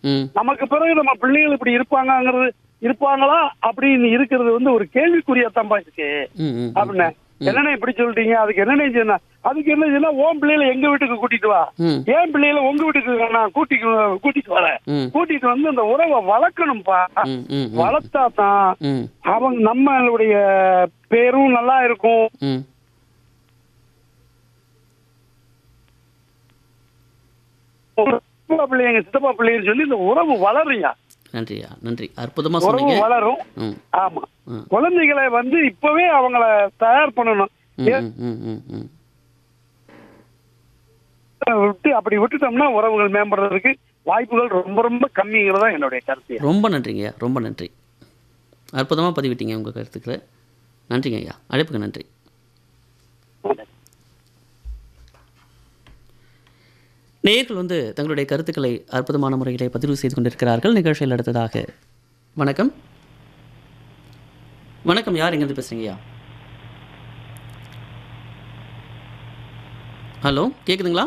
ம் நமக்கு பிறகு நம்ம பிள்ளைகள் இப்படி இருப்பாங்கங்கிறது இருப்பாங்களா அப்படின்னு இருக்கிறது வந்து ஒரு கேள்விக்குறியத்தாம்பா இருக்கு ம் ம் அப்படின்னு என்னண்ணே இப்படி சொல்லிட்டீங்க அதுக்கு என்னண்ணே செய்யணும் அதுக்கு என்ன செய்யணும் ஓம் பிள்ளைகளை எங்க வீட்டுக்கு கூட்டிட்டு வா ம் ஏன் பிள்ளைகளை உங்க வீட்டுக்கு நான் கூட்டிட்டு கூட்டிட்டு வரேன் ம் கூட்டிட்டு வந்து அந்த உறவை வளர்க்கணும்ப்பா ம் ம் வளர்த்தா தான் ம் அவங்க நம்மளுடைய பேரும் நல்லா இருக்கும் ம் சித்தப்பா பிள்ளைங்க சித்தப்பா பிள்ளைன்னு சொல்லி இந்த உறவு வளருங்க நன்றியா நன்றி அற்புதமா உறவு சொன்னீங்க வளரும் ம் ஆமா ம். குழந்தைகளை வந்து இப்பவே அவங்கள தயார் பண்ணணும் ம் ம் ம் ம் விட்டு அப்படி விட்டுட்டோம்னா உறவுகள் மேம்படுறதுக்கு வாய்ப்புகள் ரொம்ப ரொம்ப கம்மிங்கிறதா என்னுடைய கருத்து ரொம்ப நன்றிங்க ஐயா ரொம்ப நன்றி அற்புதமாக பதிவிட்டீங்க உங்கள் கருத்துக்களை நன்றிங்க ஐயா அழைப்புக்கு நன்றி நேயர்கள் வந்து தங்களுடைய கருத்துக்களை அற்புதமான முறையிலே பதிவு செய்து கொண்டிருக்கிறார்கள் நிகழ்ச்சியில் அடுத்ததாக வணக்கம் வணக்கம் யார் எங்கேருந்து பேசுறீங்கய்யா ஹலோ கேட்குதுங்களா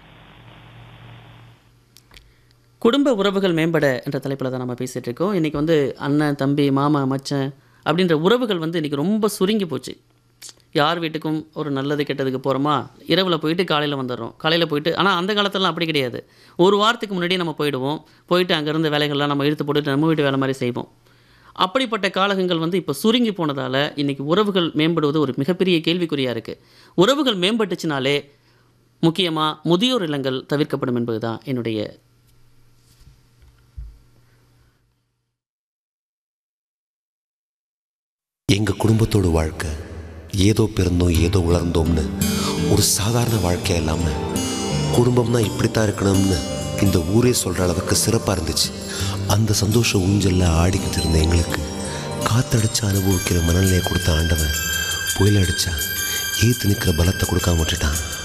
குடும்ப உறவுகள் மேம்பட என்ற தலைப்பில் தான் நம்ம பேசிகிட்டு இருக்கோம் இன்றைக்கி வந்து அண்ணன் தம்பி மாமா மச்சான் அப்படின்ற உறவுகள் வந்து இன்றைக்கி ரொம்ப சுருங்கி போச்சு யார் வீட்டுக்கும் ஒரு நல்லது கெட்டதுக்கு போகிறோமா இரவில் போயிட்டு காலையில் வந்துடுறோம் காலையில் போயிட்டு ஆனால் அந்த காலத்துலலாம் அப்படி கிடையாது ஒரு வாரத்துக்கு முன்னாடியே நம்ம போயிடுவோம் போயிட்டு அங்கேருந்து வேலைகள்லாம் நம்ம இழுத்து போட்டுட்டு நம்ம வீட்டு வேலை மாதிரி செய்வோம் அப்படிப்பட்ட காலகங்கள் வந்து இப்போ சுருங்கி போனதால் இன்றைக்கி உறவுகள் மேம்படுவது ஒரு மிகப்பெரிய கேள்விக்குறியாக இருக்குது உறவுகள் மேம்பட்டுச்சுனாலே முக்கியமாக முதியோர் இல்லங்கள் தவிர்க்கப்படும் என்பது தான் என்னுடைய எங்க குடும்பத்தோட வாழ்க்கை ஏதோ பிறந்தோம் ஏதோ வளர்ந்தோம்னு ஒரு சாதாரண வாழ்க்கை இல்லாம குடும்பம்னா இப்படித்தான் இருக்கணும்னு இந்த ஊரே சொல்ற அளவுக்கு சிறப்பா இருந்துச்சு அந்த சந்தோஷ ஊஞ்சல்ல ஆடிக்கிட்டு இருந்த எங்களுக்கு காத்தடிச்சு அனுபவிக்கிற மனநிலையை கொடுத்த ஆண்டவன் புயல் அடிச்சா ஏத்து நிற்கிற பலத்தை கொடுக்காம விட்டுட்டான்